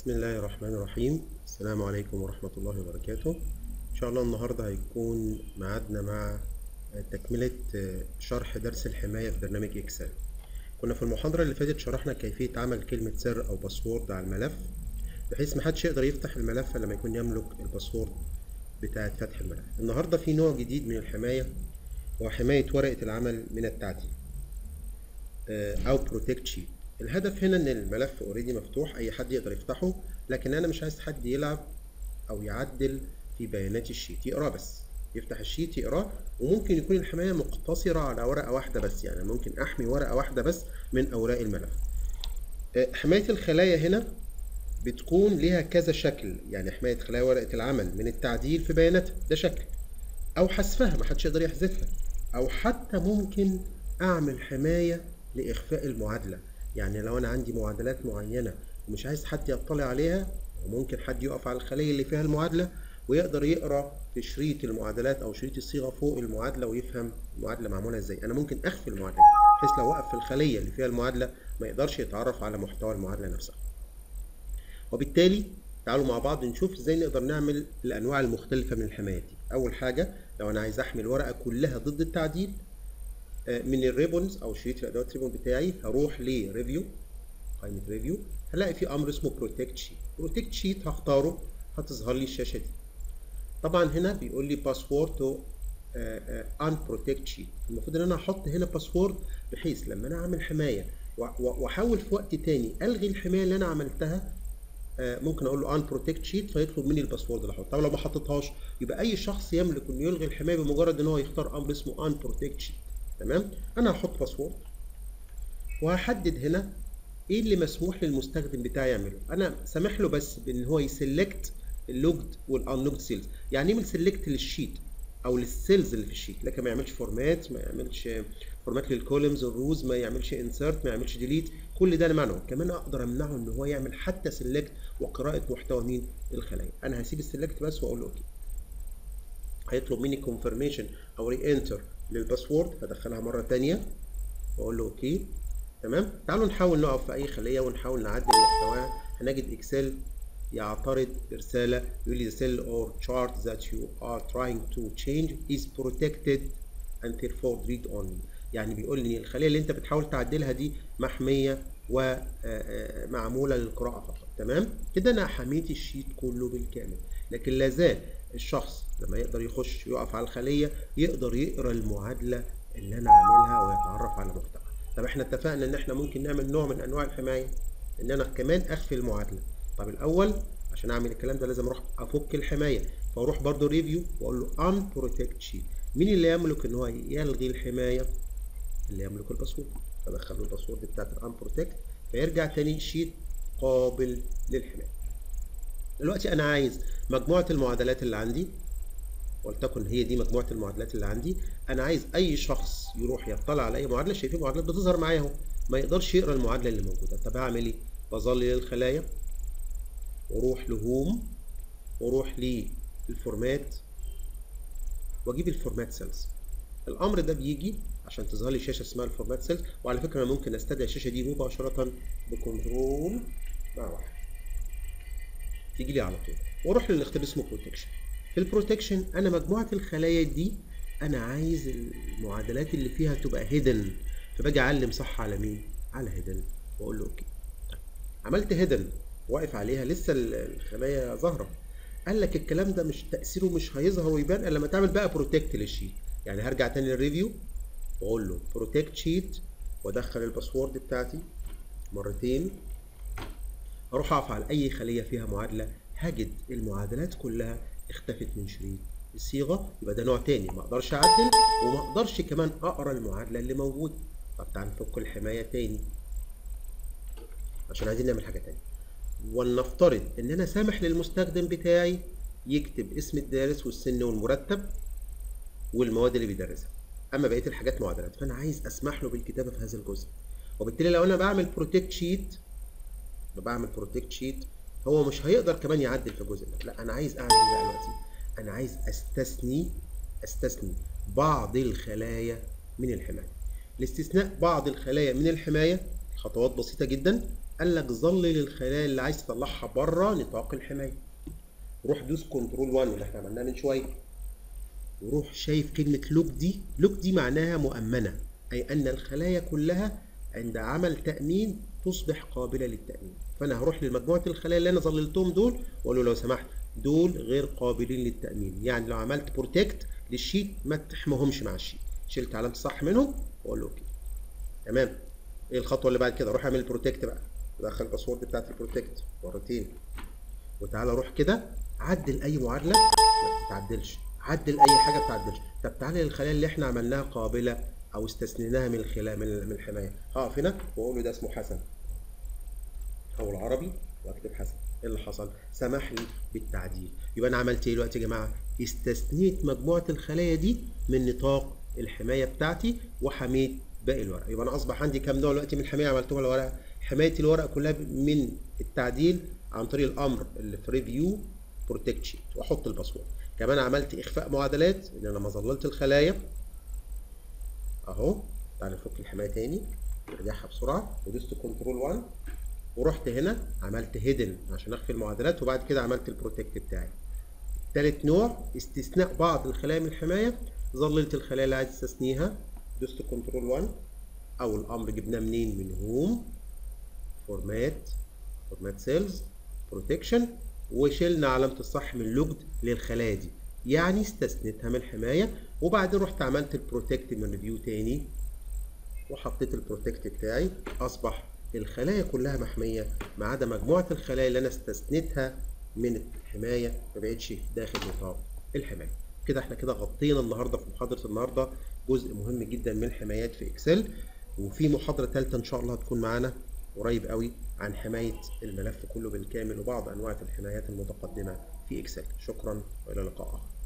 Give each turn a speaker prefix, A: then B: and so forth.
A: بسم الله الرحمن الرحيم السلام عليكم ورحمة الله وبركاته إن شاء الله النهاردة هيكون ميعادنا مع تكملة شرح درس الحماية في برنامج إكسل كنا في المحاضرة اللي فاتت شرحنا كيفية عمل كلمة سر أو باسورد على الملف بحيث محدش يقدر يفتح الملف لما يكون يملك الباسورد بتاعة فتح الملف النهاردة في نوع جديد من الحماية هو حماية ورقة العمل من التعديل أو بروتكت شيت الهدف هنا ان الملف اوريدي مفتوح اي حد يقدر يفتحه لكن انا مش عايز حد يلعب او يعدل في بيانات الشيت يقراه بس يفتح الشيت يقراه وممكن يكون الحماية مقتصرة على ورقة واحدة بس يعني ممكن احمي ورقة واحدة بس من اوراق الملف حماية الخلايا هنا بتكون ليها كذا شكل يعني حماية خلايا ورقة العمل من التعديل في بياناتها ده شكل او حذفها محدش يقدر يحذفها او حتى ممكن اعمل حماية لاخفاء المعادلة يعني لو انا عندي معادلات معينة ومش عايز حد يطلع عليها وممكن حد يقف على الخلية اللي فيها المعادلة ويقدر يقرا في شريط المعادلات او شريط الصيغة فوق المعادلة ويفهم المعادلة معمولة ازاي انا ممكن اخفي المعادلة بحيث لو وقف في الخلية اللي فيها المعادلة ما يقدرش يتعرف على محتوى المعادلة نفسها وبالتالي تعالوا مع بعض نشوف ازاي نقدر نعمل الانواع المختلفة من الحمايات دي اول حاجة لو انا عايز احمي الورقة كلها ضد التعديل من الريبونز او شريط الادوات ريبون بتاعي هروح لريفيو قائمه ريفيو هلاقي في امر اسمه بروتكت شيت بروتكت شيت هختاره هتظهر لي الشاشه دي طبعا هنا بيقول لي باسورد تو ان بروتكت شيت المفروض ان انا احط هنا باسورد بحيث لما انا اعمل حمايه واحاول في وقت تاني الغي الحمايه اللي انا عملتها ممكن اقول له ان بروتكت شيت فيطلب مني الباسورد اللي احطها ولو ما حطيتهاش يبقى اي شخص يملك انه يلغي الحمايه بمجرد ان هو يختار امر اسمه ان بروتكت شيت تمام انا هحط باسورد وهحدد هنا ايه اللي مسموح للمستخدم بتاعي يعمله انا سامح له بس بان هو يسلكت اللوجد والانلوجد سيلز يعني يعمل سيلكت للشيت او للسيلز اللي في الشيت لكن ما يعملش فورمات ما يعملش فورمات للكولمز الروز ما يعملش انسرت ما يعملش ديليت كل ده انا منعه كمان اقدر امنعه ان هو يعمل حتى سيلكت وقراءه محتوى مين الخلايا انا هسيب السيلكت بس واقول له اوكي هيطلب مني كونفirmation او ري انتر للباسورد هدخلها مرة تانية واقول له اوكي تمام تعالوا نحاول نقف في اي خلية ونحاول نعدل محتواها هنجد اكسل يعترض برسالة يقول لي the cell or chart that you are trying to change is protected and therefore read only يعني بيقول لي الخلية اللي انت بتحاول تعدلها دي محمية ومعمولة للقراءة فقط تمام كده انا حميت الشيت كله بالكامل لكن لازال الشخص لما يقدر يخش يقف على الخليه يقدر يقرا المعادله اللي انا عاملها ويتعرف على محتوى طب احنا اتفقنا ان احنا ممكن نعمل نوع من انواع الحمايه ان انا كمان اخفي المعادله طب الاول عشان اعمل الكلام ده لازم اروح افك الحمايه فاروح برضو ريفيو واقول له ان بروتكت شيت مين اللي يملك ان هو يلغي الحمايه اللي يملك الباسورد فدخل له الباسورد بتاعت الان بروتكت فيرجع تاني شيت قابل للحمايه دلوقتي انا عايز مجموعه المعادلات اللي عندي ولتكن هي دي مجموعه المعادلات اللي عندي انا عايز اي شخص يروح يطلع على اي معادله شايفين معادلات بتظهر معايا اهو ما يقدرش يقرا المعادله اللي موجوده طب اعمل ايه بظلل الخلايا واروح لهوم واروح للفورمات واجيب الفورمات سيلز الامر ده بيجي عشان تظهر لي شاشه اسمها الفورمات سيلز وعلى فكره انا ممكن استدعي الشاشه دي مباشره بكنترول مع واحد تيجي لي على طول واروح للاختيار اسمه بروتكشن في البروتكشن انا مجموعه الخلايا دي انا عايز المعادلات اللي فيها تبقى هيدن فباجي اعلم صح على مين على هيدن واقول له اوكي طيب. عملت هيدن واقف عليها لسه الخلايا ظاهره قال لك الكلام ده مش تاثيره مش هيظهر ويبان الا لما تعمل بقى بروتكت للشيت يعني هرجع تاني للريفيو واقول له بروتكت شيت وادخل الباسورد بتاعتي مرتين اروح اقف على اي خليه فيها معادله هجد المعادلات كلها اختفت من شريط الصيغه يبقى ده نوع تاني ما اقدرش اعدل وما اقدرش كمان اقرا المعادله اللي موجوده طب تعال نفك الحمايه تاني عشان عايزين نعمل حاجه تانية ولنفترض ان انا سامح للمستخدم بتاعي يكتب اسم الدارس والسن والمرتب والمواد اللي بيدرسها اما بقيه الحاجات معادلات فانا عايز اسمح له بالكتابه في هذا الجزء وبالتالي لو انا بعمل بروتكت شيت بعمل بروتكت شيت هو مش هيقدر كمان يعدل في الجزء ده لا انا عايز اعمل ايه بقى دلوقتي انا عايز استثني استثني بعض الخلايا من الحمايه لاستثناء بعض الخلايا من الحمايه خطوات بسيطه جدا قال لك ظلل الخلايا اللي عايز تطلعها بره نطاق الحمايه روح دوس كنترول 1 اللي احنا عملناه من شويه وروح شايف كلمه لوك دي لوك دي معناها مؤمنه اي ان الخلايا كلها عند عمل تامين تصبح قابله للتامين فانا هروح لمجموعه الخلايا اللي انا ظللتهم دول واقول له لو سمحت دول غير قابلين للتامين يعني لو عملت بروتكت للشيت ما تحميهمش مع الشيت شلت علامه صح منهم واقول له اوكي تمام ايه الخطوه اللي بعد كده اروح اعمل بروتكت بقى ادخل الباسورد بتاعت البروتكت مرتين وتعالى روح كده عدل اي معادله ما تتعدلش عدل اي حاجه ما تتعدلش طب تعالى للخلايا اللي احنا عملناها قابله او استثنيناها من الخلايا من من الحمايه هقف هنا واقول له ده اسمه حسن او العربي واكتب حسن ايه اللي حصل سمح لي بالتعديل يبقى انا عملت ايه دلوقتي يا جماعه استثنيت مجموعه الخلايا دي من نطاق الحمايه بتاعتي وحميت باقي الورق يبقى انا اصبح عندي كام نوع دلوقتي من الحمايه عملتهم على الورق حمايه الورق كلها من التعديل عن طريق الامر اللي في ريفيو بروتكت شيت واحط الباسورد كمان عملت اخفاء معادلات ان انا لما ظللت الخلايا اهو تعالى نفك الحمايه تاني نرجعها بسرعه ودوست كنترول 1 ورحت هنا عملت هيدن عشان اخفي المعادلات وبعد كده عملت البروتكت بتاعي تالت نوع استثناء بعض الخلايا من الحمايه ظللت الخلايا اللي عايز استثنيها دوست كنترول 1 او الامر جبناه منين من هوم فورمات فورمات سيلز بروتكشن وشلنا علامه الصح من لوجد للخلايا دي يعني استثنيتها من الحمايه وبعدين رحت عملت البروتكت من ريفيو تاني وحطيت البروتكت بتاعي اصبح الخلايا كلها محميه ما عدا مجموعه الخلايا اللي انا استثنيتها من الحمايه ما بقتش داخل نطاق الحمايه كده احنا كده غطينا النهارده في محاضره النهارده جزء مهم جدا من الحمايات في اكسل وفي محاضره ثالثه ان شاء الله هتكون معانا قريب قوي عن حمايه الملف كله بالكامل وبعض انواع الحمايات المتقدمه في اكسل شكرا والى لقاء اخر